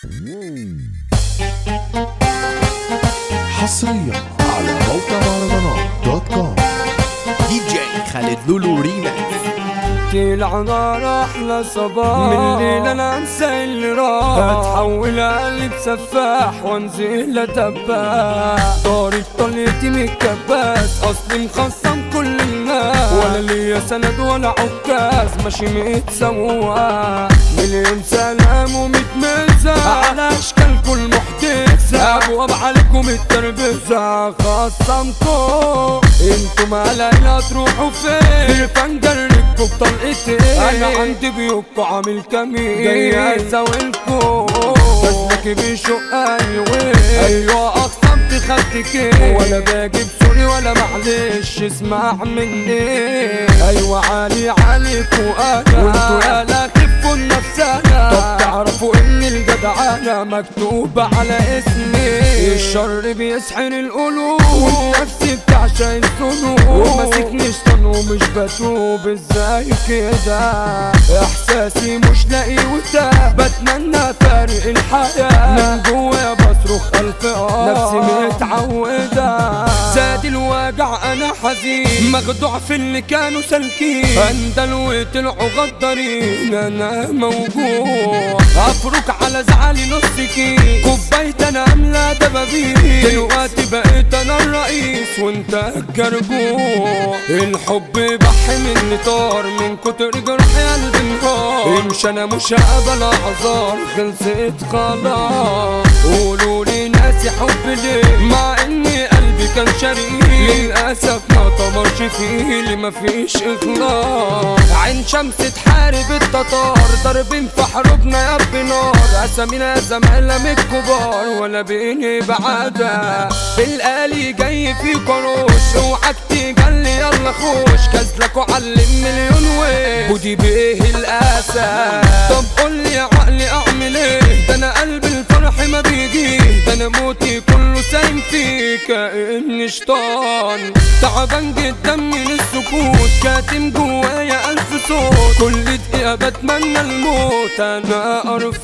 حصريا على موقع مهرجانات دوت كوم دي جي خالد لولو ريماكس العذار احلى صباح من ليلة انا انسى اللي راح اتحول قلب سفاح وانزل اتباح طارق طلعتي من الكباس اصلي مخصم كل الناس ولا ليا سند ولا عكاز ماشي متسوح مليون سلام ومتمزة على اشكالكم محدثة ابواب عليكم التربزة خصمكم انتم على لا تروحوا فين الفن جربكم بطلقتين انا عندي بيوكوا عامل كمين جاي ازاولكم بسلك بيشق ايوه ايوه اقسمت خدت كيف ولا باجي بسوري ولا معلش اسمع مني ايوه عالي عليك وانا وانتوا يا لا خفوا نفسنا طب تعرفوا ان الجدعانة مكتوبة على اسمي الشر بيسحر القلوب والنفس بتعشق الذنوب وماسكني شطن ومش بتوب ازاي كده احساسي مش لاقي وتاب بتمنى فارق الحياة من جوايا بصرخ الف اه نفسي متعودة زاد الوجع انا حزين مخدوع في اللي كانوا سالكين اندل وطلعوا غدارين انا موجوع افرك على زعلي نص كيس كوباية انا عاملة دبابيس دلوقتي بقيت انا الرئيس وانت الجربوع الحب بح مني طار من كتر جرحي قلبي انهار امشي انا مش هقبل اعذار خلصت خلاص قولوا لي ناسي حب ليه مع اني قلبي كان شريك للاسف ما طمرش فيه اللي مفيش اخلاص عين شمس تحارب التتار ضاربين في حروبنا يا بنار اسامينا زمايلة من الكبار ولا بيني بعادة بالآلي جاي في قروش اوعك تجلي يلا خوش كازلك وعلم مليون ويش ودي بيه الاسى طب قول لي يا عقلي اعمل ايه ده انا قلب الفرح ما بيجي ده انا موتي كله سايم فيه كأني شيطان تعبان جدا من السكوت كاتم جوايا الف صوت كل دقيقة بتمنى الموت انا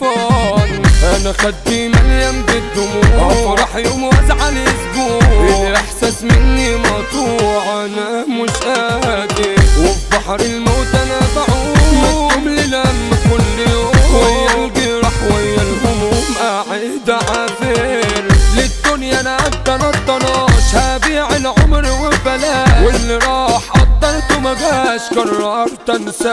قرفان انا خدي مليان بالدموع افرح يوم وازعل اسبوع الاحساس مني مقطوع انا مش قادر وفي بحر الموت انا بعوم مكتوب لي لما كل يوم ويا الجراح ويا الهموم قاعد عافر للدنيا انا ابدا الطناش هبيع العمر وببلاش واللي راح قدرته ما جاش قررت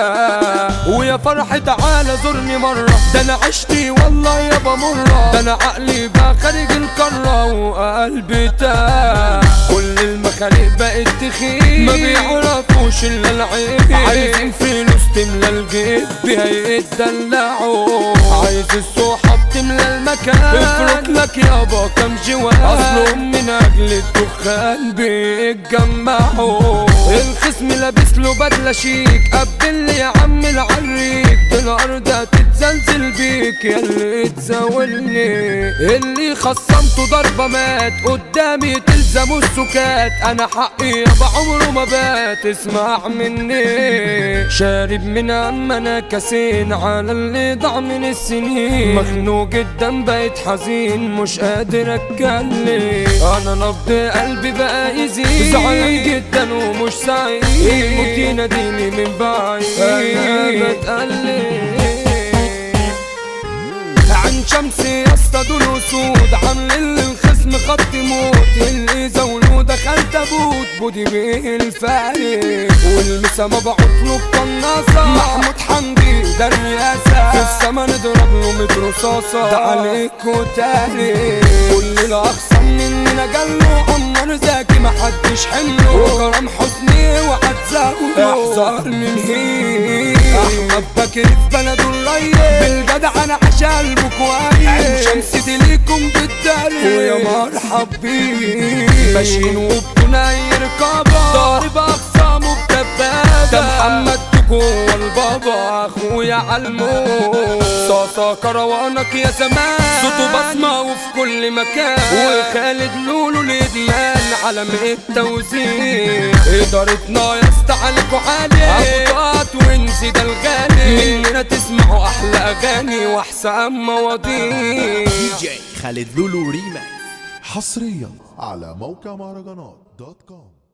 انساه ويا فرحة تعالى زورني مرة ده انا عشتي والله يابا مرة ده انا عقلي بقى خارج القارة وقلبي تاه كل المخالق بقت تخيل ما بيعرفوش الا العيب عايزين فلوس تملى الجيب بيها يتدلعوا عايز الصحاب تملى المكان افرض لك يابا كم جوان اصلهم من اجل الدخان بيتجمعوا الخصم لابس له بدله شيك قبل لي يا عم العريك ده الارض هتتزلزل بيك يا اللي تزاولني اللي خصمته ضربه مات قدامي تلزموا السكات انا حقي يابا عمره ما بات اسمع مني شارب من اما انا كاسين على اللي ضاع من السنين مخنوق جدا بقيت حزين مش قادر اتكلم انا نبض قلبي بقى يزيد زعلان جدا ومش سعيد الموت يناديني من بعيد انا بتقلب عن شمسي يا اسطى دول اسود عاملين للخصم خط موت اللي زولو دخل تابوت بودي بيه الفارق والمسا ما بطلب قناصة محمود حمدي ده الرئاسة في السما نضرب له ميت رصاصة ده عليك وتاريخ كل الاخصم مننا جاله عمر زكي محدش حمله وكرم حسني وهتزاوله احذر من هي احمد بكر في بلده الريس بالجدع انا عشان كويس عين شمس دي ليكم بالداري ويا مرحب بيه ماشيين وبدون اي رقابة ضارب اخصامه بدبابة ده محمد جوه البابا اخويا علمو صاصا كروانك يا زمان صوته بسمع وفي كل مكان وخالد لولو الادمان عالم التوزيع ادارتنا يا اسطى عليكوا عالي ابو طاعت ونسي ده الغالي مننا تسمعوا احلى اغاني واحسن مواضيع دي جي خالد لولو ريماكس حصريا على موقع مهرجانات دوت كوم